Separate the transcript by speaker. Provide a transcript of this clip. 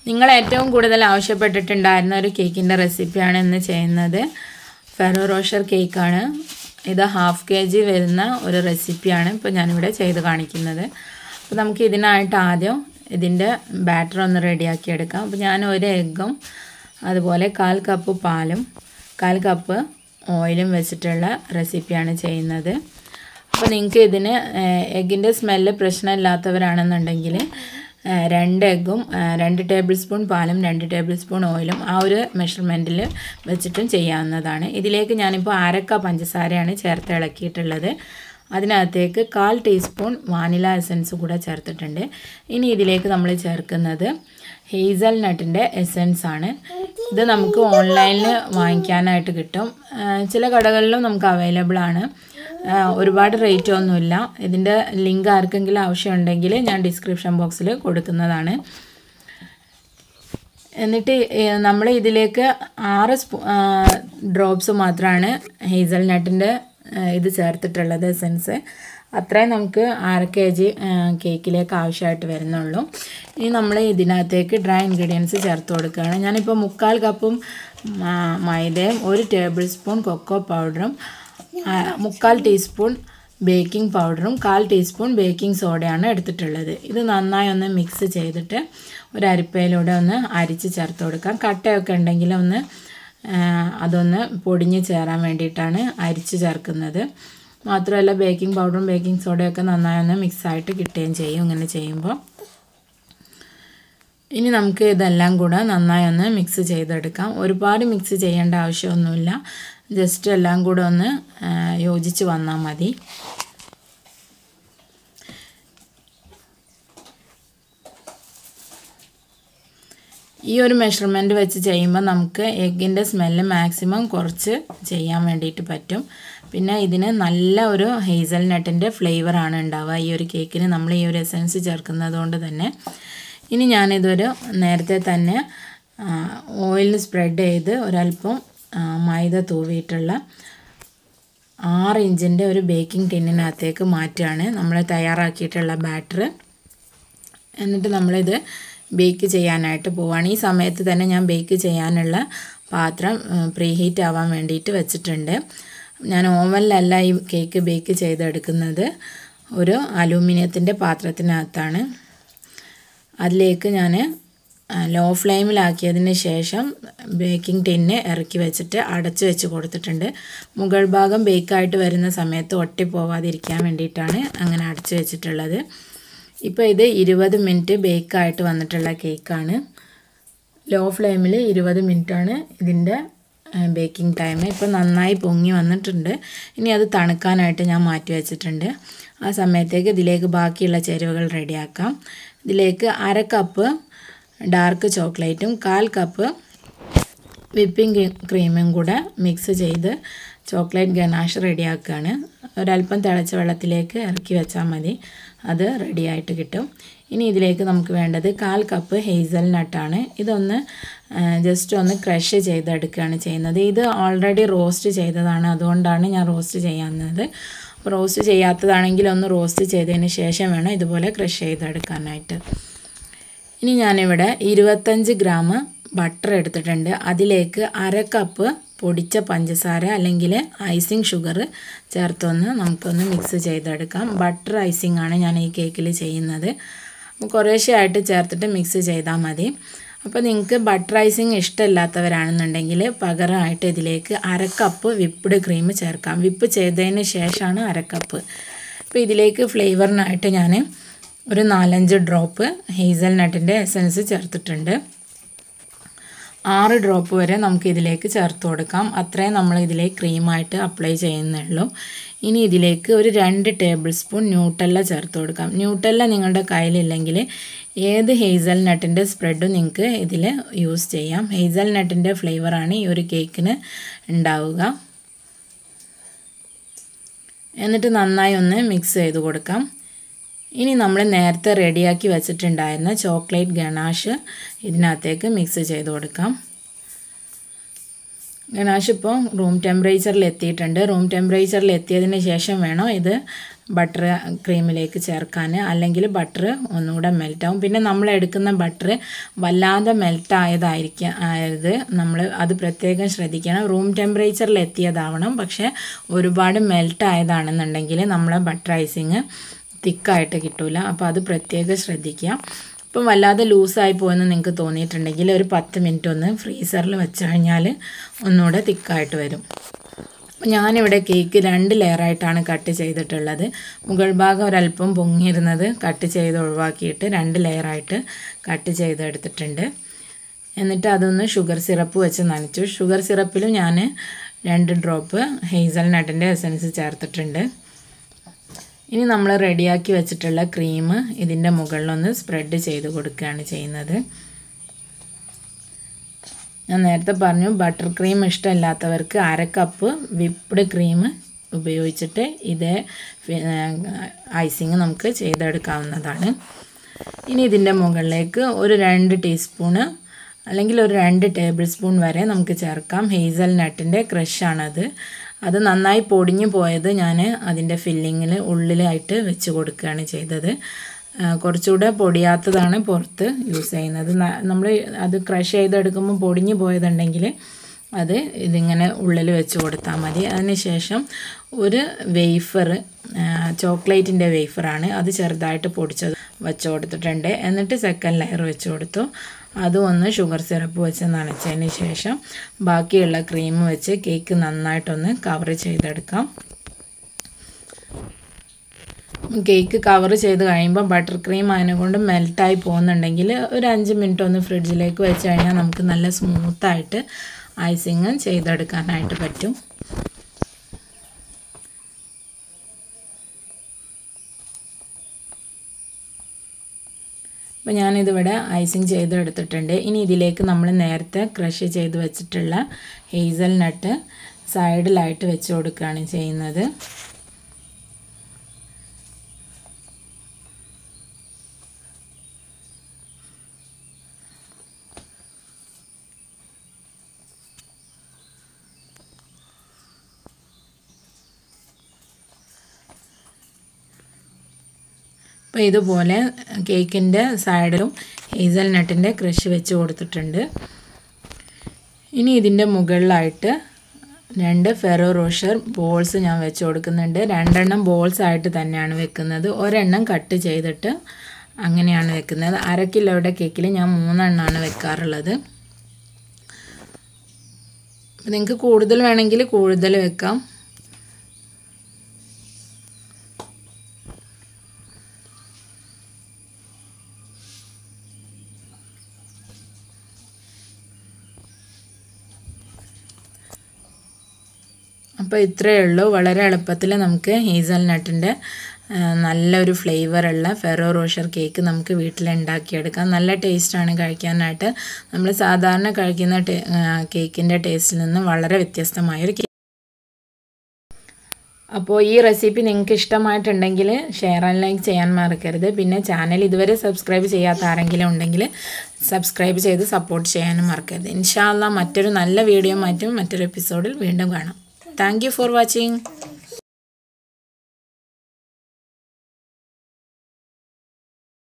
Speaker 1: നിങ്ങൾ ഏറ്റവും കൂടുതൽ ആവശ്യപ്പെട്ടിട്ടുണ്ടായിരുന്ന ഒരു കേക്കിൻ്റെ റെസിപ്പിയാണ് ഇന്ന് ചെയ്യുന്നത് ഫെറോ റോഷർ കേക്കാണ് ഇത് ഹാഫ് കെ ജി വരുന്ന ഒരു റെസിപ്പിയാണ് ഇപ്പോൾ ഞാനിവിടെ ചെയ്ത് കാണിക്കുന്നത് അപ്പോൾ നമുക്ക് ഇതിനായിട്ട് ആദ്യം ഇതിൻ്റെ ബാറ്റർ ഒന്ന് റെഡിയാക്കി എടുക്കാം അപ്പോൾ ഞാൻ ഒരു എഗ്ഗും അതുപോലെ കാൽ കപ്പ് പാലും കാൽ കപ്പ് ഓയിലും വെച്ചിട്ടുള്ള റെസിപ്പിയാണ് ചെയ്യുന്നത് അപ്പോൾ നിങ്ങൾക്ക് ഇതിന് എഗ്ഗിൻ്റെ സ്മെല്ല് പ്രശ്നമില്ലാത്തവരാണെന്നുണ്ടെങ്കിൽ ഏഹ് രണ്ട് എഗ്ഗും ഏഹ് രണ്ട് ടേബിൾ സ്പൂൺ പാലും രണ്ട് ടേബിൾ സ്പൂൺ ഓയിലും ആ ഒരു മെഷർമെൻറ്റിൽ വെച്ചിട്ടും ചെയ്യാവുന്നതാണ് ഇതിലേക്ക് ഞാനിപ്പോൾ അരക്ക പഞ്ചസാരയാണ് ചേർത്ത് ഇളക്കിയിട്ടുള്ളത് അതിനകത്തേക്ക് കാൽ ടീസ്പൂൺ വാനില എസൻസ് കൂടെ ചേർത്തിട്ടുണ്ട് ഇനി ഇതിലേക്ക് നമ്മൾ ചേർക്കുന്നത് ഹേസൽ നട്ടിൻ്റെ എസൻസ് ആണ് ഇത് നമുക്ക് ഓൺലൈനിൽ വാങ്ങിക്കാനായിട്ട് കിട്ടും ഏഹ് ചില കടകളിലും നമുക്ക് അവൈലബിൾ ആണ് ആഹ് ഒരുപാട് റേറ്റ് ഒന്നുമില്ല ഇതിൻ്റെ ലിങ്ക് ആർക്കെങ്കിലും ആവശ്യമുണ്ടെങ്കിൽ ഞാൻ ഡിസ്ക്രിപ്ഷൻ ബോക്സിൽ കൊടുക്കുന്നതാണ് എന്നിട്ട് നമ്മൾ ഇതിലേക്ക് ആറ് സ്പൂ ഡ്രോപ്സ് മാത്രമാണ് ഹേസൽ നട്ടിൻ്റെ ഇത് ചേർത്തിട്ടുള്ളത് എസൻസ് അത്രയും നമുക്ക് അര കെ ജി കേക്കിലേക്ക് ആവശ്യമായിട്ട് വരുന്നുള്ളൂ ഇനി നമ്മൾ ഇതിനകത്തേക്ക് ഡ്രൈ ഇൻഗ്രീഡിയൻസ് ചേർത്ത് കൊടുക്കുകയാണ് ഞാനിപ്പോൾ മുക്കാൽ കപ്പും മൈദയും ഒരു ടേബിൾ സ്പൂൺ കൊക്കോ പൗഡറും ആ, മുക്കാൽ ടീസ്പൂൺ ബേക്കിംഗ് പൗഡറും കാൽ ടീസ്പൂൺ ബേക്കിംഗ് സോഡയാണ് എടുത്തിട്ടുള്ളത് ഇത് നന്നായി ഒന്ന് മിക്സ് ചെയ്തിട്ട് ഒരു അരിപ്പയിലൂടെ ഒന്ന് അരിച്ച് ചേർത്ത് കൊടുക്കാം കട്ടയൊക്കെ ഉണ്ടെങ്കിൽ ഒന്ന് ആ, അതൊന്ന് പൊടിഞ്ഞ് ചേരാൻ വേണ്ടിയിട്ടാണ് അരിച്ച് ചേർക്കുന്നത് മാത്രമല്ല ബേക്കിംഗ് പൗഡറും ബേക്കിംഗ് സോഡയൊക്കെ നന്നായി ഒന്ന് മിക്സായിട്ട് കിട്ടുകയും ചെയ്യും ഇങ്ങനെ ചെയ്യുമ്പോൾ ഇനി നമുക്ക് ഇതെല്ലാം കൂടെ നന്നായി ഒന്ന് മിക്സ് ചെയ്തെടുക്കാം ഒരുപാട് മിക്സ് ചെയ്യേണ്ട ആവശ്യമൊന്നുമില്ല ജസ്റ്റ് എല്ലാം കൂടെ ഒന്ന് ആ, യോജിച്ച് വന്നാൽ മതി ഈ ഒരു മെഷർമെൻറ്റ് വെച്ച് ചെയ്യുമ്പോൾ നമുക്ക് എഗ്ഗിൻ്റെ സ്മെല്ല് മാക്സിമം കുറച്ച് ചെയ്യാൻ വേണ്ടിയിട്ട് പറ്റും പിന്നെ ഇതിന് നല്ല ഒരു ഹേസൽ നട്ടിൻ്റെ ഫ്ലേവറാണ് ഉണ്ടാവുക ഈ ഒരു കേക്കിന് നമ്മൾ ഈ ഒരു എസൻസ് ചേർക്കുന്നത് കൊണ്ട് തന്നെ ഇനി ഞാനിതൊരു നേരത്തെ തന്നെ ഓയിൽ സ്പ്രെഡ് ചെയ്ത് ഒരല്പം ആ, മൈദ തൂവിയിട്ടുള്ള ആറ് ഇഞ്ചിൻ്റെ ഒരു ബേക്കിംഗ് ടിന്നിനകത്തേക്ക് മാറ്റുകയാണ് നമ്മൾ തയ്യാറാക്കിയിട്ടുള്ള ബാറ്റർ എന്നിട്ട് നമ്മളിത് ബേക്ക് ചെയ്യാനായിട്ട് പോവാണ് ഈ സമയത്ത് തന്നെ ഞാൻ ബേക്ക് ചെയ്യാനുള്ള പാത്രം പ്രീ ഹീറ്റ് ആവാൻ വേണ്ടിയിട്ട് വെച്ചിട്ടുണ്ട് ഞാൻ ഓവനിലല്ല ഈ കേക്ക് ബേക്ക് ചെയ്തെടുക്കുന്നത് ഒരു അലൂമിനിയത്തിൻ്റെ പാത്രത്തിനകത്താണ് അതിലേക്ക് ഞാൻ ലോ ഫ്ലെയിമിലാക്കിയതിന് ശേഷം ബേക്കിംഗ് ടിന്ന് ഇറക്കി വെച്ചിട്ട് അടച്ചു വെച്ച് കൊടുത്തിട്ടുണ്ട് മുകൾ ഭാഗം ബേക്കായിട്ട് വരുന്ന സമയത്ത് ഒട്ടിപ്പോവാതിരിക്കാൻ വേണ്ടിയിട്ടാണ് അങ്ങനെ അടച്ചു വെച്ചിട്ടുള്ളത് ഇപ്പോൾ ഇത് ഇരുപത് മിനിറ്റ് ബേക്കായിട്ട് വന്നിട്ടുള്ള കേക്കാണ് ലോ ഫ്ലെയിമിൽ ഇരുപത് മിനിറ്റാണ് ഇതിൻ്റെ ബേക്കിംഗ് ടൈം ഇപ്പോൾ നന്നായി പൊങ്ങി വന്നിട്ടുണ്ട് ഇനി അത് തണുക്കാനായിട്ട് ഞാൻ മാറ്റി വെച്ചിട്ടുണ്ട് ആ സമയത്തേക്ക് ഇതിലേക്ക് ബാക്കിയുള്ള ചേരുവകൾ റെഡിയാക്കാം ഇതിലേക്ക് അര കപ്പ് ഡാർക്ക് ചോക്ലേറ്റും കാൽ കപ്പ് വിപ്പിംഗ് ക്രീമും കൂടെ മിക്സ് ചെയ്ത് ചോക്ലേറ്റ് ഗനാഷ് റെഡിയാക്കുകയാണ് ഒരല്പം തിളച്ച വെള്ളത്തിലേക്ക് ഇറക്കി വെച്ചാൽ മതി അത് റെഡിയായിട്ട് കിട്ടും ഇനി ഇതിലേക്ക് നമുക്ക് വേണ്ടത് കാൽ കപ്പ് ഹേസൽ നട്ടാണ് ഇതൊന്ന് ജസ്റ്റ് ഒന്ന് ക്രഷ് ചെയ്തെടുക്കുകയാണ് ചെയ്യുന്നത് ഇത് ഓൾറെഡി റോസ്റ്റ് ചെയ്തതാണ് അതുകൊണ്ടാണ് ഞാൻ റോസ്റ്റ് ചെയ്യാവുന്നത് അപ്പോൾ റോസ്റ്റ് ചെയ്യാത്തതാണെങ്കിൽ ഒന്ന് റോസ്റ്റ് ചെയ്തതിന് ശേഷം വേണം ഇതുപോലെ ക്രഷ് ചെയ്തെടുക്കാനായിട്ട് ഇനി ഞാനിവിടെ ഇരുപത്തഞ്ച് ഗ്രാം ബട്ടർ എടുത്തിട്ടുണ്ട് അതിലേക്ക് അര കപ്പ് പൊടിച്ച പഞ്ചസാര അല്ലെങ്കിൽ ഐസിങ് ഷുഗർ ചേർത്തൊന്ന് നമുക്കൊന്ന് മിക്സ് ചെയ്തെടുക്കാം ബട്ടർ ഐസിങ് ആണ് ഞാൻ ഈ കേക്കിൽ ചെയ്യുന്നത് അപ്പോൾ കുറേശ്ശെ ആയിട്ട് ചേർത്തിട്ട് മിക്സ് ചെയ്താൽ മതി അപ്പോൾ നിങ്ങൾക്ക് ബട്ടർ ഐസിങ് ഇഷ്ടമില്ലാത്തവരാണെന്നുണ്ടെങ്കിൽ പകരമായിട്ട് ഇതിലേക്ക് അര കപ്പ് വിപ്പ്ഡ് ക്രീം ചേർക്കാം വിപ്പ് ചെയ്തതിന് ശേഷമാണ് അര കപ്പ് അപ്പോൾ ഇതിലേക്ക് ഫ്ലേവറിനായിട്ട് ഞാൻ ഒരു നാലഞ്ച് ഡ്രോപ്പ് ഹേസൽ നട്ടിൻ്റെ എസൻസ് ചേർത്തിട്ടുണ്ട് ആറ് ഡ്രോപ്പ് വരെ നമുക്ക് ഇതിലേക്ക് ചേർത്ത് കൊടുക്കാം അത്രയും നമ്മൾ ഇതിലേക്ക് ക്രീമായിട്ട് അപ്ലൈ ചെയ്യുന്നുള്ളൂ ഇനി ഇതിലേക്ക് ഒരു രണ്ട് ടേബിൾ സ്പൂൺ ന്യൂട്ടല്ല ചേർത്ത് കൊടുക്കാം ന്യൂട്ടല്ല നിങ്ങളുടെ കയ്യിലില്ലെങ്കിൽ ഏത് ഹേസൽ നട്ടിൻ്റെ സ്പ്രെഡും നിങ്ങൾക്ക് ഇതിൽ യൂസ് ചെയ്യാം ഹേസൽ നട്ടിൻ്റെ ഫ്ലേവറാണ് ഈ ഒരു കേക്കിന് ഉണ്ടാവുക എന്നിട്ട് നന്നായി ഒന്ന് മിക്സ് ചെയ്ത് കൊടുക്കാം ഇനി നമ്മൾ നേരത്തെ റെഡിയാക്കി വെച്ചിട്ടുണ്ടായിരുന്ന ചോക്ലേറ്റ് ഗണാഷ് ഇതിനകത്തേക്ക് മിക്സ് ചെയ്ത് കൊടുക്കാം ഗണാഷ് ഇപ്പോൾ റൂം ടെമ്പറേച്ചറിൽ എത്തിയിട്ടുണ്ട് റൂം ടെമ്പറേച്ചറിൽ എത്തിയതിന് ശേഷം വേണം ഇത് ബട്ടർ ക്രീമിലേക്ക് ചേർക്കാൻ അല്ലെങ്കിൽ ബട്ടർ ഒന്നുകൂടെ മെൽറ്റാവും പിന്നെ നമ്മൾ എടുക്കുന്ന ബട്ടർ വല്ലാതെ മെൽറ്റായതായിരിക്കും ആയത് നമ്മൾ അത് പ്രത്യേകം ശ്രദ്ധിക്കണം റൂം ടെമ്പറേച്ചറിൽ എത്തിയതാവണം പക്ഷേ ഒരുപാട് മെൽറ്റായതാണെന്നുണ്ടെങ്കിൽ നമ്മളെ ബട്ടർ ഐസിങ് തിക്കായിട്ട് കിട്ടില്ല അപ്പോൾ അത് പ്രത്യേകം ശ്രദ്ധിക്കുക ഇപ്പം വല്ലാതെ ലൂസായി പോയെന്ന് നിങ്ങൾക്ക് തോന്നിയിട്ടുണ്ടെങ്കിൽ ഒരു പത്ത് മിനിറ്റ് ഒന്ന് ഫ്രീസറിൽ വെച്ച് കഴിഞ്ഞാൽ ഒന്നുകൂടെ തിക്കായിട്ട് വരും അപ്പം ഞാനിവിടെ കേക്ക് രണ്ട് ലെയറായിട്ടാണ് കട്ട് ചെയ്തിട്ടുള്ളത് മുകൾ ഭാഗം ഒരല്പം പൊങ്ങിയിരുന്നത് കട്ട് ചെയ്ത് ഒഴിവാക്കിയിട്ട് രണ്ട് ലെയറായിട്ട് കട്ട് ചെയ്തെടുത്തിട്ടുണ്ട് എന്നിട്ട് അതൊന്ന് ഷുഗർ സിറപ്പ് വെച്ച് നനച്ചു ഷുഗർ സിറപ്പിലും ഞാൻ രണ്ട് ഡ്രോപ്പ് ഹേസൽ നട്ടിൻ്റെ എസൻസ് ചേർത്തിട്ടുണ്ട് ഇനി നമ്മൾ റെഡിയാക്കി വെച്ചിട്ടുള്ള ക്രീം ഇതിൻ്റെ മുകളിലൊന്ന് സ്പ്രെഡ് ചെയ്ത് കൊടുക്കുകയാണ് ചെയ്യുന്നത് ഞാൻ നേരത്തെ പറഞ്ഞു ബട്ടർ ക്രീം ഇഷ്ടമില്ലാത്തവർക്ക് അര കപ്പ് വിപ്ഡ് ക്രീം ഉപയോഗിച്ചിട്ട് ഇതേ ഐസിങ് നമുക്ക് ചെയ്തെടുക്കാവുന്നതാണ് ഇനി ഇതിൻ്റെ മുകളിലേക്ക് ഒരു രണ്ട് ടീസ്പൂണ് അല്ലെങ്കിൽ ഒരു രണ്ട് ടേബിൾ സ്പൂൺ വരെ നമുക്ക് ചേർക്കാം ഹേസൽ നട്ടിൻ്റെ ക്രഷാണത് അത് നന്നായി പൊടിഞ്ഞു പോയത് ഞാൻ അതിൻ്റെ ഫില്ലിങ്ങിൽ ഉള്ളിലായിട്ട് വെച്ച് കൊടുക്കുകയാണ് ചെയ്തത് കുറച്ചുകൂടെ പൊടിയാത്തതാണ് പുറത്ത് യൂസ് ചെയ്യുന്നത് നമ്മൾ അത് ക്രഷ് ചെയ്തെടുക്കുമ്പോൾ പൊടിഞ്ഞു പോയതുണ്ടെങ്കിൽ അത് ഇതിങ്ങനെ ഉള്ളിൽ വെച്ച് കൊടുത്താൽ മതി അതിനുശേഷം ഒരു വെയ്ഫർ ചോക്ലേറ്റിൻ്റെ വെയ്ഫറാണ് അത് ചെറുതായിട്ട് പൊടിച്ചത് വെച്ച് കൊടുത്തിട്ടുണ്ട് എന്നിട്ട് സെക്കൻഡ് ലെയർ വെച്ച് കൊടുത്തു അതും ഒന്ന് ഷുഗർ സിറപ്പ് വെച്ച് നനച്ചതിന് ശേഷം ബാക്കിയുള്ള ക്രീം വെച്ച് കേക്ക് നന്നായിട്ടൊന്ന് കവർ ചെയ്തെടുക്കാം കേക്ക് കവർ ചെയ്ത് കഴിയുമ്പോൾ ബട്ടർ ക്രീം അതിനെക്കൊണ്ട് മെൽറ്റായി പോകുന്നുണ്ടെങ്കിൽ ഒരു അഞ്ച് മിനിറ്റ് ഒന്ന് ഫ്രിഡ്ജിലേക്ക് വെച്ച് കഴിഞ്ഞാൽ നമുക്ക് നല്ല സ്മൂത്തായിട്ട് ഐസിങ് ചെയ്തെടുക്കാനായിട്ട് പറ്റും അപ്പോൾ ഞാനിതിവിടെ ഐസിങ് ചെയ്തെടുത്തിട്ടുണ്ട് ഇനി ഇതിലേക്ക് നമ്മൾ നേരത്തെ ക്രഷ് ചെയ്ത് വെച്ചിട്ടുള്ള ഹേസൽ നട്ട് സൈഡിലായിട്ട് വെച്ച് കൊടുക്കുകയാണ് ചെയ്യുന്നത് അപ്പോൾ ഇതുപോലെ കേക്കിൻ്റെ സൈഡിലും ഹേസൽ നട്ടിൻ്റെ ക്രഷ് വെച്ച് കൊടുത്തിട്ടുണ്ട് ഇനി ഇതിൻ്റെ മുകളിലായിട്ട് രണ്ട് ഫെറോ റോഷർ ബോൾസ് ഞാൻ വെച്ച് കൊടുക്കുന്നുണ്ട് രണ്ടെണ്ണം ബോൾസ് ആയിട്ട് തന്നെയാണ് വെക്കുന്നത് ഒരെണ്ണം കട്ട് ചെയ്തിട്ട് അങ്ങനെയാണ് വെക്കുന്നത് അര കിലോയുടെ കേക്കിൽ ഞാൻ മൂന്നെണ്ണമാണ് വെക്കാറുള്ളത് നിങ്ങൾക്ക് കൂടുതൽ വേണമെങ്കിൽ കൂടുതൽ വെക്കാം അപ്പോൾ ഇത്രയേ ഉള്ളൂ വളരെ എളുപ്പത്തിൽ നമുക്ക് ഹേസൽ നട്ടിൻ്റെ നല്ലൊരു ഫ്ലേവറുള്ള ഫെറോ റോഷർ കേക്ക് നമുക്ക് വീട്ടിൽ ഉണ്ടാക്കിയെടുക്കാം നല്ല ടേസ്റ്റാണ് കഴിക്കാനായിട്ട് നമ്മൾ സാധാരണ കഴിക്കുന്ന കേക്കിൻ്റെ ടേസ്റ്റിൽ നിന്ന് വളരെ വ്യത്യസ്തമായൊരു കേക്ക് അപ്പോൾ ഈ റെസിപ്പി നിങ്ങൾക്ക് ഇഷ്ടമായിട്ടുണ്ടെങ്കിൽ ഷെയർ ആൻഡ് ലൈക്ക് ചെയ്യാൻ മറക്കരുത് പിന്നെ ചാനൽ ഇതുവരെ സബ്സ്ക്രൈബ് ചെയ്യാത്ത ആരെങ്കിലും ഉണ്ടെങ്കിൽ സബ്സ്ക്രൈബ് ചെയ്ത് സപ്പോർട്ട് ചെയ്യാനും മറക്കരുത് ഇൻഷാല്ല മറ്റൊരു നല്ല വീഡിയോ മാറ്റും മറ്റൊരു എപ്പിസോഡിൽ വീണ്ടും കാണാം താങ്ക് യു ഫോർ വാച്ചിങ്